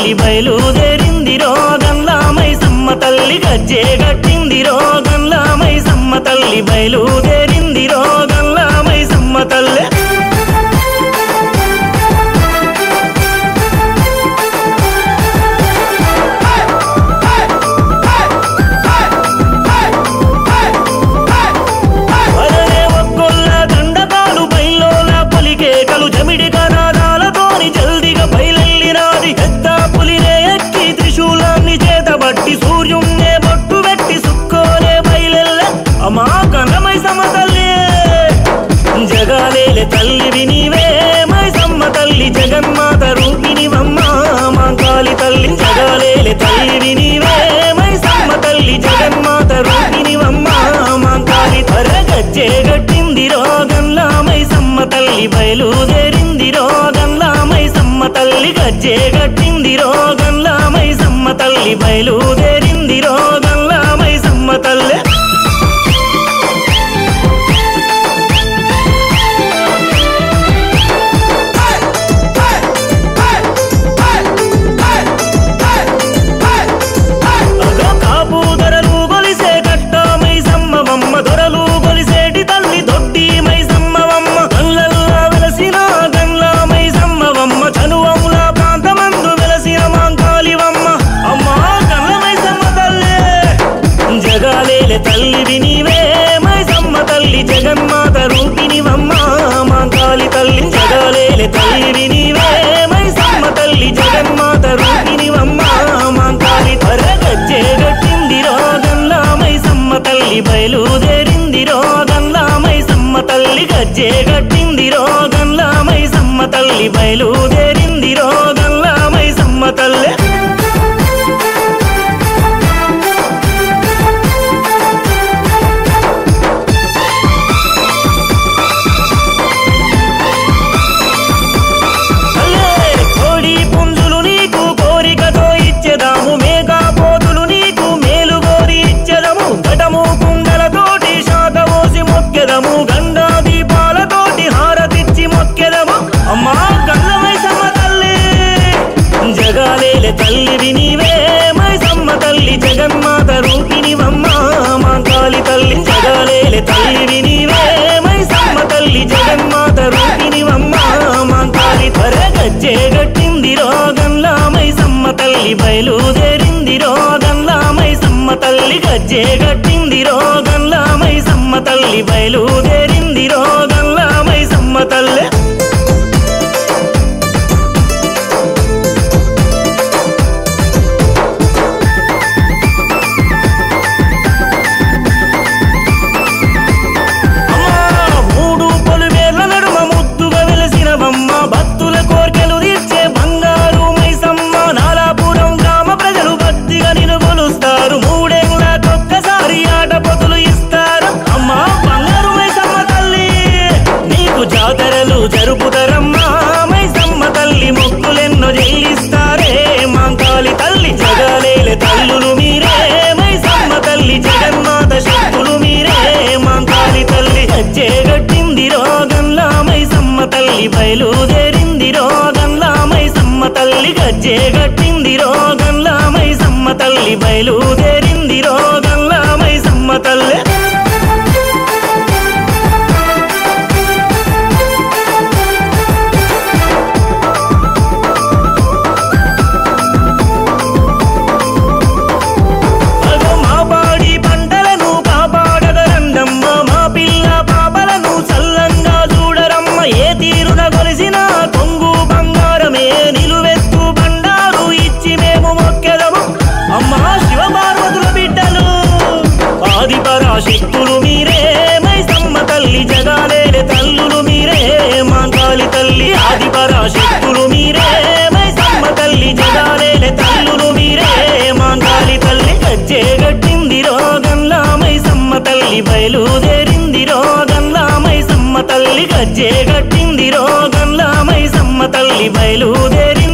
తల్లి బయలుదేరింది రోగంలా మైసమ్మ తల్లి గజ్జే గట్టింది రోగంలా మైసమ్మ తల్లి బయలుదేరింది రోగంలా మైసమ్మ తల్లి అరరే ఒక్కొల్ల దండకాలు బయల్లోన పలికేకలు జమిడి కనాదాలతోని జల్దిగా బయలెల్లినాది పెద్ద పులినే ఎక్కి త్రిశూలాన్ని చేతబట్టి సూర్యున్నే బొట్టు పెట్టి సుక్కోలే బయలెల్ల అమా కన్నమై సమతల్లే జగాలేలే తల్లివి నీవే మైసమ్మ తల్లి జగన్మాత రూపినివమ్మ మాంకాళి తల్లి జగాలేలే తల్లివి నీవే మైసమ్మ తల్లి జగన్మాత రూపినివమ్మ మాంకాళి త్వర గజ్జే గట్టింది రోగంలా మైసమ్మ తల్లి బయలుదేరింది రోగంలా మైసమ్మ తల్లి గజ్జే గట్టింది రోగంలా మైసమ్మ తల్లి బయలుదేరింది రోగంలా మైసమ్మ తల్లి అగో కాపు దొరలు గొలిసే కట్ట మైసమ్మవమ్మ దొరలు గొలిసేటి తల్లి దొడ్డి మైసమ్మవమ్మ కళ్ళల్లా వెలసిన గండ్ల మైసమ్మవమ్మ చనువముల ప్రాంతమందు వెలసిన మాంకాలివమ్మ అమ్మా కళ్ళ మైసమ్మ తల్లే జగాలేలే తల్లివి నీవే మైసమ్మ తల్లి జగన్మాత రూపినివమ్మ మాంకాలి తల్లి జగాలేలే తల్లివి నీవే మైసమ్మ తల్లి జగన్మాత రూపినివమ్మ మాంకాలి త్వర గజ్జే గట్టింది రోగంలా మైసమ్మ తల్లి బయలుదేరింది రోగంలా మైసమ్మ తల్లి గజ్జే గట్టింది రోగంలా మైసమ్మ తల్లి బయలుదేరింది రోగంలా మైసమ్మ తల్లి అల్లే కోడి పుంజులు నీకు కోరికతో ఇచ్చెదాము మేఘా పోతులు నీకు మేలు కోరి ఇచ్చెదము ఘటము కుండలతోటి శాఖ పోసి మొక్కెదము గంగా దీపాలతోటి హారతిచ్చి మొక్కెదము అమ్మా గంగమైసమ్మ తల్లి జగాలేలే తల్లివి నీవే మైసమ్మ తల్లి జగన్మాత రూపినివమ్మ మాంకాళి తల్లి జగాలేలే తల్లివి నీవే మైసమ్మ తల్లి జగన్మాత రూపినివమ్మ మాంకాళి త్వర గజ్జే గట్టింది రోగంలా మైసమ్మ తల్లి బయలుదేరింది రోగంలా మైసమ్మ తల్లి గజ్జే గట్టింది రోగంలా మైసమ్మ తల్లి బయలుదేరింది రోగంలా మైసమ్మ తల్లి అమ్మా, మూడు పొలిమేర్ల నడుమ ముద్దుగా వెలసినవమ్మ భక్తుల కోర్కెలు తీర్చే బంగారు మైసమ్మ నాలాపురం గ్రామ ప్రజలు భక్తిగా నిన్ను కొలుస్తారు మూడేళ్ళకొక్కసారి ఆట పొతులు ఇస్తారు అమ్మా బంగారు మైసమ్మ తల్లి నీకు జాతరలు జరుపుతారమ్మా మైసమ్మ తల్లి మొక్కులెన్నో చెల్లిస్తారే మాంకాళి తల్లి జగాలేలే తల్లులు మీరే మైసమ్మ తల్లి జగన్మాత శక్తులు మీరే మాంకాళి తల్లి గజ్జే గట్టింది రోగంలా మైసమ్మ తల్లి బయలుదేరింది రోగంలా మైసమ్మ తల్లి గజ్జే గట్టింది రోగంలా మైసమ్మ తల్లి బయలుదేరింది రోగంలా మైసమ్మ తల్లి అగో మా పాడి పంటలను కాపాడగరండమ్మ మా పిల్ల పాపలను చల్లంగా చూడరమ్మ ఏ తీరున కొలిసిన కొంగు బంగారమే నిలువెత్తు బండారు ఇచ్చి మేము మొక్కెదము అమ్మా శివ పార్వతుల బిడ్డలు ఆది పరాశక్తులు మీరే మైసమ్మ తల్లి జగాలేలే తల్లులు మీరే మాంకాళి తల్లి ఆది పరాశక్తులు మీరే మైసమ్మ తల్లి జగాలేలే తల్లులు మీరే మాంకాళి తల్లి గజ్జే గట్టింది రోగంలా మైసమ్మ తల్లి బయలుదేరింది రోగంలా మైసమ్మ తల్లి గజ్జే గట్టింది రోగంలా మైసమ్మ తల్లి బయలుదేరి